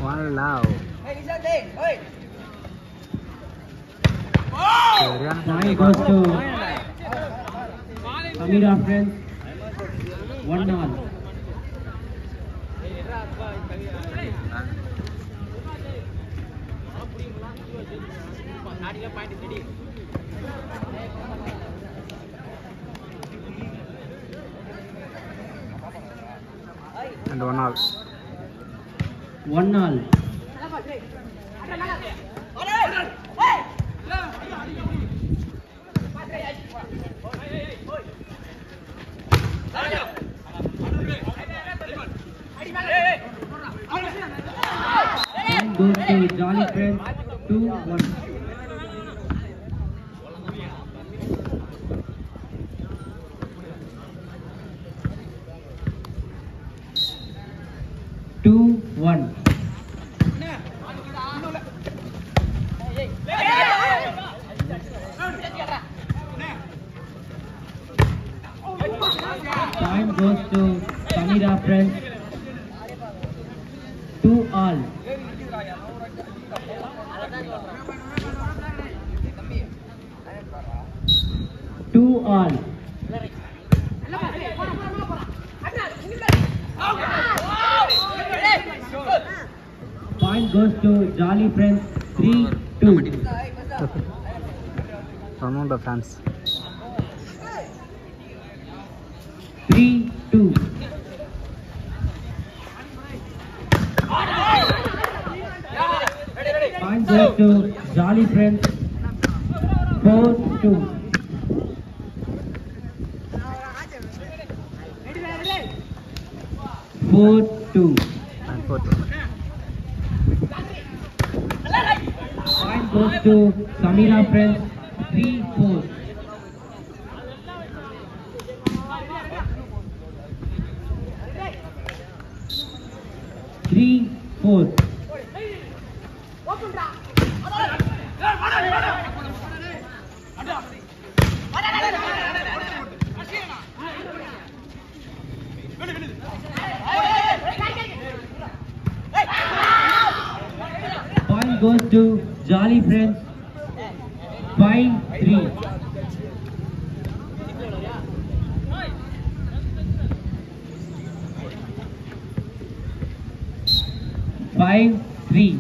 One love சரியான Point goes to Samira friends. One all. And one all One all. Point goes to Jolly friends. Two one. Two one. Point goes to Samira friends. Two all. Two all. Point goes to Jolly friends. Three two. Ronaldo fans Three two. Point goes to Jolly friends. Four two. Four two. And fourth Point goes to Samira friends. Three four. Three four. Point goes to Jolly friends. Five three. Five three.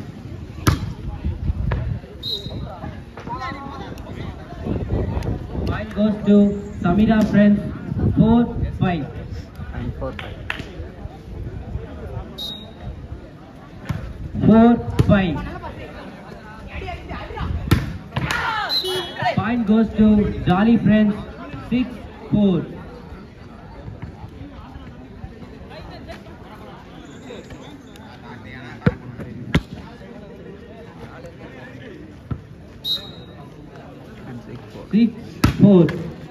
Point goes to Samira friends. Four five. And fourth Four five. Point goes to Jolly friends. Six four. And six four Six four.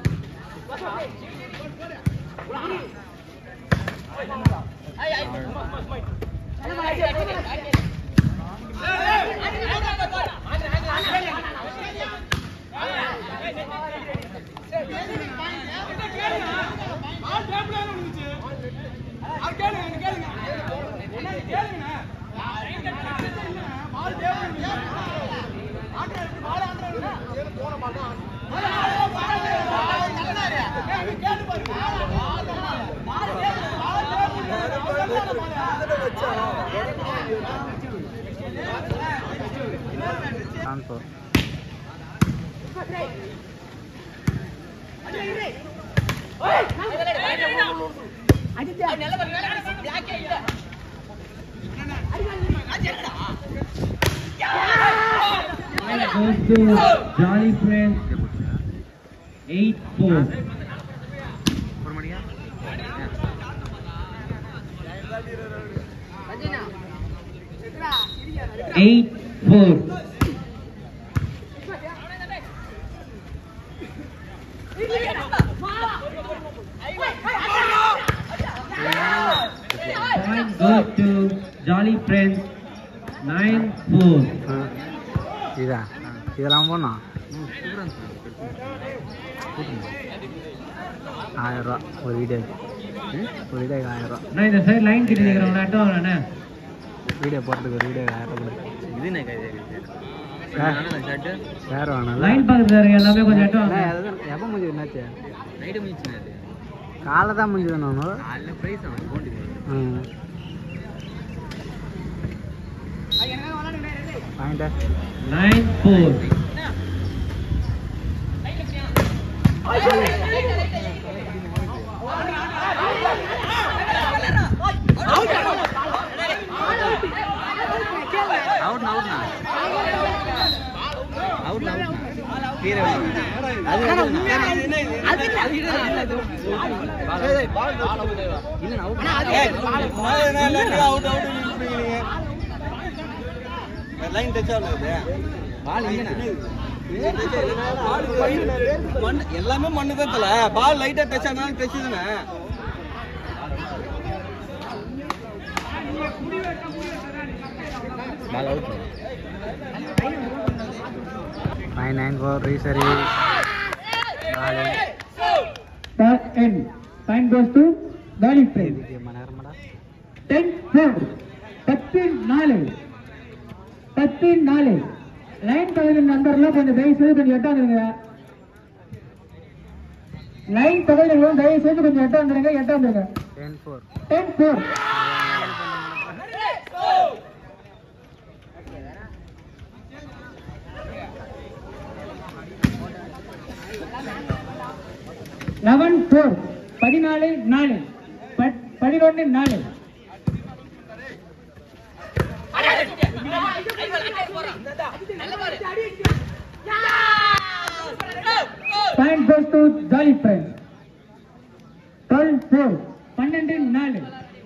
And four Point goes to Jolly friends. Eight four. ஒரு மணியா Eight four. Point goes to Jolly friends. Nine four. இதா இதெல்லாம் போனோம் ஆயிரம் ரூபா ஒரு வீடியோக்கு ஒரு வீடியோக்கு ஆயிரம் ரூபா நான் இந்த சைடு லைன் கிட்ட நிக்கிறவங்க அட்டம் வரேண்ணே வீடியோ போடுறதுக்கு ஒரு வீடியோ ஆயிரம் கூட இது என்ன கை ஷர்ட்டு வேறு வேணாம்ல லைன் பக்கத்துல இருக்க எல்லாமே கொஞ்சம் எட்டு வாங்க எப்போ முடிஞ்சது என்னாச்சு நைட்டு முடிச்சுனா அது காலை தான் முடிஞ்சது நானும் காலைல ப்ரைஸ் அவன் போட்டு ம் வாங்கிட்டேன் நைன் ஃபோர் அவுட் அவுட்னா அவுட் அவுட்னா கீரை அது லைன் டச் ஆகுது பால் இங்கண்ணா மண் எல்லாமே மண்ணு தான் தல பால் லைட்டா டச் ஆனாலும் டச் தானே ball out nine nine four ரீசரி நாலு end. Time goes to Dolly Friends. இதுக்கு மணி நேரமாடா டென் ஃபோர் பத்து நாலு பத்து நாலு லைன் பகுதியில் நண்பர்லாம் கொஞ்சம் தயவு செய்து கொஞ்சம் எட்டா வந்துருங்க லைன் பகுதியில் தயவு செய்து கொஞ்சம் எட்டா வந்துருங்க எட்டா வந்துருங்க ten four ten four eleven four பதினாலு நாலு பதினொன்று நாலு point goes to jolly friend twelve four பன்னெண்டு நாலு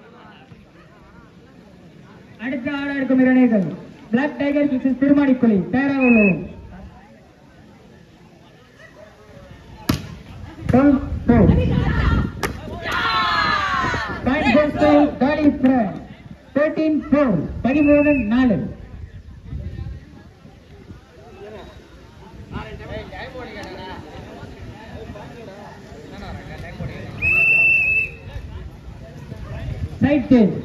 அடுத்த ஆடா இருக்கும் இரணைகள் பிளாக் டைகர் விசஸ் திருமாடிக்குழி தயாராக உள்ளோம் twelve four point goes to jolly friend thirteen four பதிமூணு நாலு side change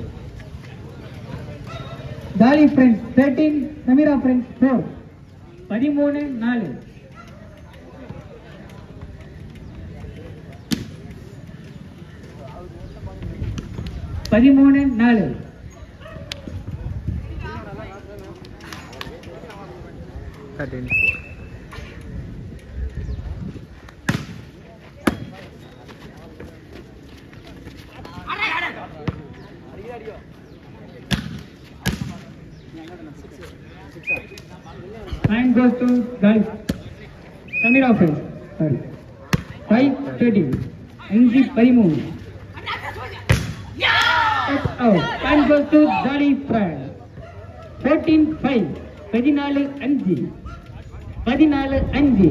jolly friends thirteen Samira friends four பதிமூணு நாலு பதிமூணு நாலு thirteen four Point goes to Gulf. Samir offense. Sorry. Five thirty. அஞ்சு பதிமூணு That's out. Point goes to Jolly Fry. Fourteen five. பதினாலு அஞ்சு பதினாலு அஞ்சு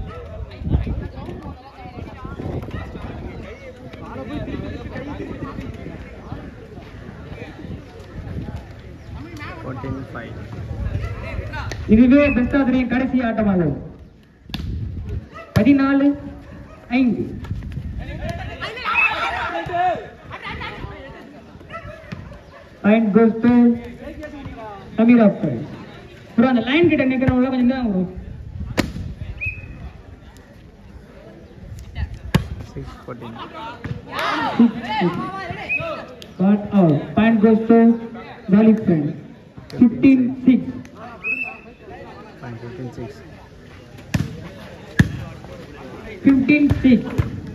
ஃபோர்டீன் ஃபைவ் இதுவே பெஸ்ட் ஆஃப் கடைசி ஆட்டமாகும் பதினாலு ஐந்து point goes to Samir after bro அந்த லைன் கிட்ட நிக்கிறவங்கள கொஞ்சம் தான் வரும் six fourteen Got out. Point goes to Dolly friend. 15 6. Fine fifteen six 15 6.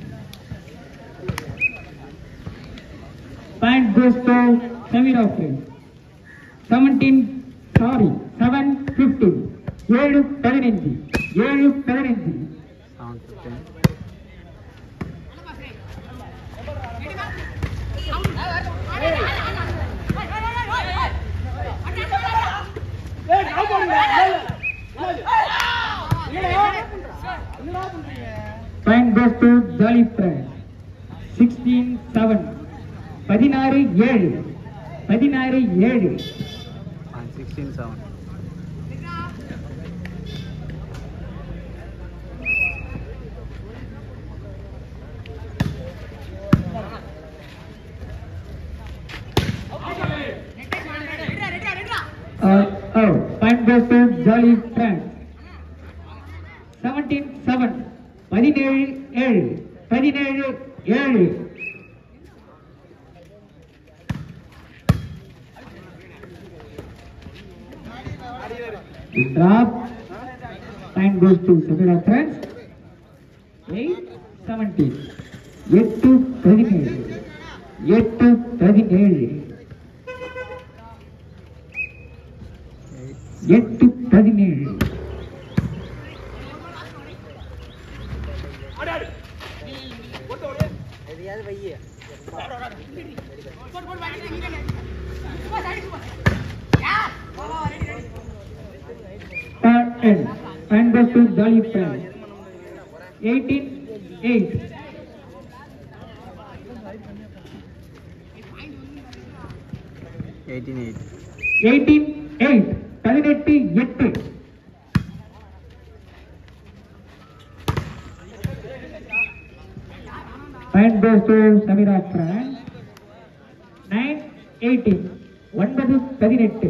Point goes to Samira friend. 17 sorry 7 15. 7 15. 7 15. Seven fifteen Point goes to Jolly friend. 16 7. 16 7. 16 7. Fine sixteen seven Point goes to Jolly France. 17-7. பதினேழு ஏழு பதினேழு ஏழு drop point goes to Samira friends 8 17 எட்டு பதினேழு எட்டு பதினேழு எட்டு பதினேழு Third end. Point goes to Jolly friends 18 8 eighteen eight eighteen eight பதினெட்டு எட்டு Point goes to Samira France. Nine eighteen ஒன்பது பதினெட்டு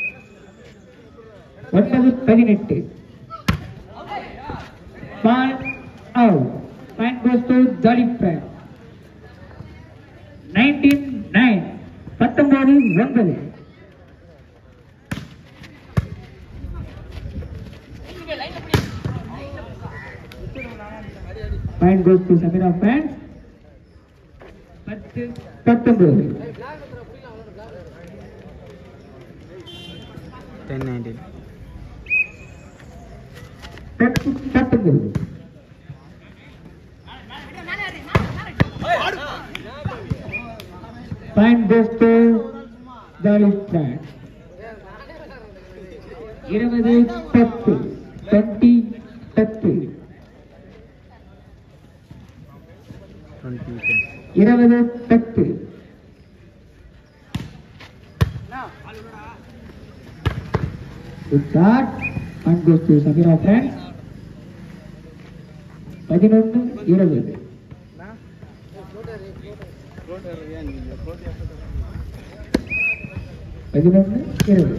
ஒன்பது பதினெட்டு ball out point goes to jolly friend nineteen nine பத்தொன்பது ஒன்பது point goes to Samira fans பத்து பத்தொன்பது டென் நைன்டீன் பத்து பத்தொன்பது point goes to jolly fans இருபது பத்து டுவெண்ட்டி பத்து டுவெண்ட்டி டென் இருபது பத்து Good shot. And goes to Samira friends. பதினொன்று இருபது பதினொன்று இருபது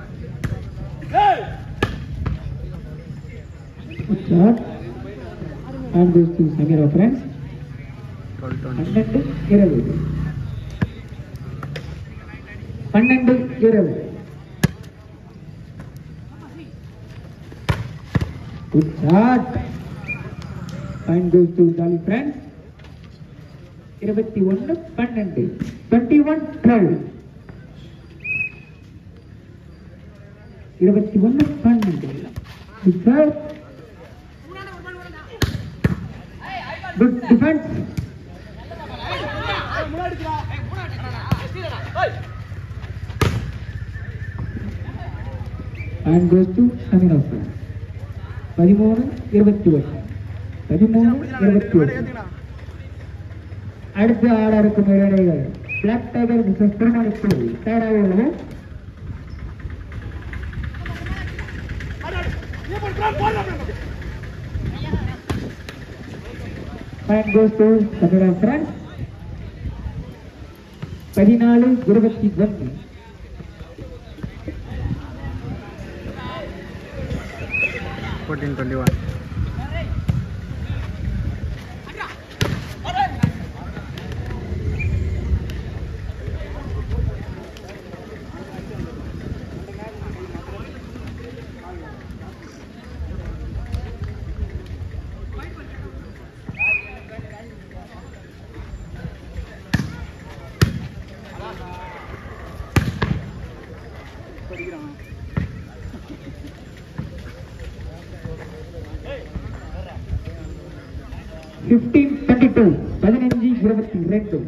Good shot. And goes to Samira friends. Twelve twenty பன்னெண்டு இருபது பன்னெண்டு இருபது good shot point goes to jolly friends இருபத்தி ஒன்று பன்னெண்டு டுவெண்ட்டி ஒன் டுவெல் இருபத்தி ஒன்று பன்னெண்டு good shot good defence and goes to Samira friends. பதிமூணு இருபத்தி ஒன்று பதிமூணு இருபத்தி ஒன்று அடுத்து ஆட இருக்கும் இடையிகள் பிளாக் டைகர் மிஸ்ஸஸ் திருமணிக்குழு தயாராக உள்ளது Point goes to Samira friends. பதினாலு இருபத்தி ஒன்று fourteen twenty one fifteen twenty two பதினஞ்சு இருபத்தி ரெண்டு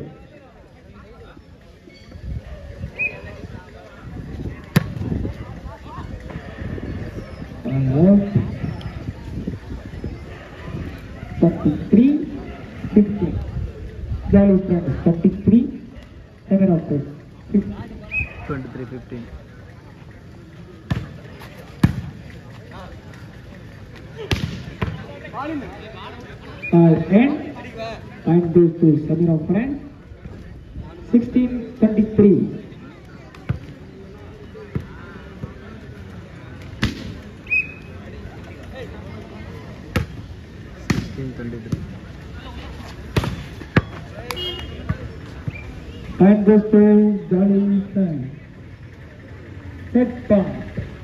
twenty three fifteen jolly friends twenty three seven of fifteen twenty three fifteen Ball end. Point goes to Samira friend. 16 23. goes to Jolly Friend. Set point.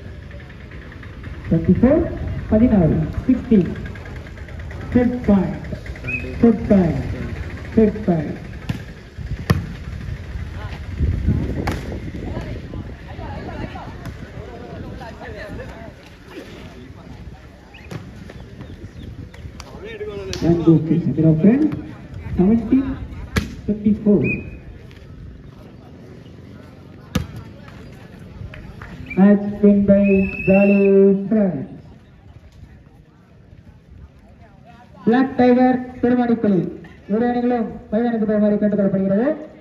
24, 16, 16. Set point. Set point. Set point. And goes to center of friend. 17, 24. Match win by Jolly Friends. Black tiger Perumadikuzhi இரு அணிகளும் மைதானத்துக்கு போகுமாறு கேட்டுக்கொள்ளப்படுகிறது